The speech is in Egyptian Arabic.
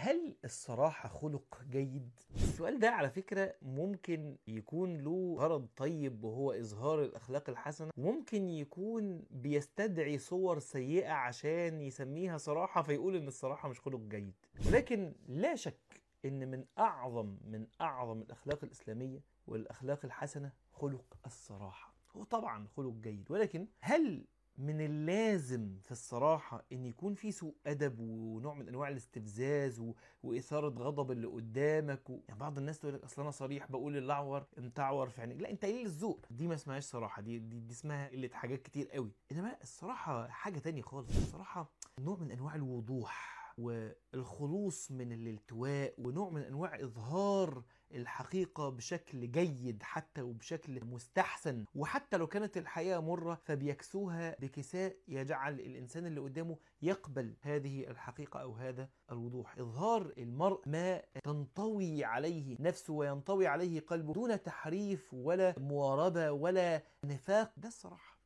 هل الصراحة خلق جيد؟ السؤال ده على فكرة ممكن يكون له غرض طيب وهو إظهار الأخلاق الحسنة وممكن يكون بيستدعي صور سيئة عشان يسميها صراحة فيقول إن الصراحة مش خلق جيد ولكن لا شك إن من أعظم من أعظم الأخلاق الإسلامية والأخلاق الحسنة خلق الصراحة هو طبعا خلق جيد ولكن هل من اللازم في الصراحة ان يكون في سوء ادب ونوع من انواع الاستفزاز و... واثارة غضب اللي قدامك و... يعني بعض الناس تقول لك اصل انا صريح بقول الاعور انت اعور في عينيك لا انت قليل الذوق دي ما اسمهاش صراحة دي دي, دي اسمها قلة حاجات كتير قوي انما الصراحة حاجة تانية خالص الصراحة نوع من انواع الوضوح والخلوص من الالتواء ونوع من انواع اظهار الحقيقه بشكل جيد حتى وبشكل مستحسن وحتى لو كانت الحياه مره فبيكسوها بكساء يجعل الانسان اللي قدامه يقبل هذه الحقيقه او هذا الوضوح اظهار المرء ما تنطوي عليه نفسه وينطوي عليه قلبه دون تحريف ولا مواربه ولا نفاق ده الصراحه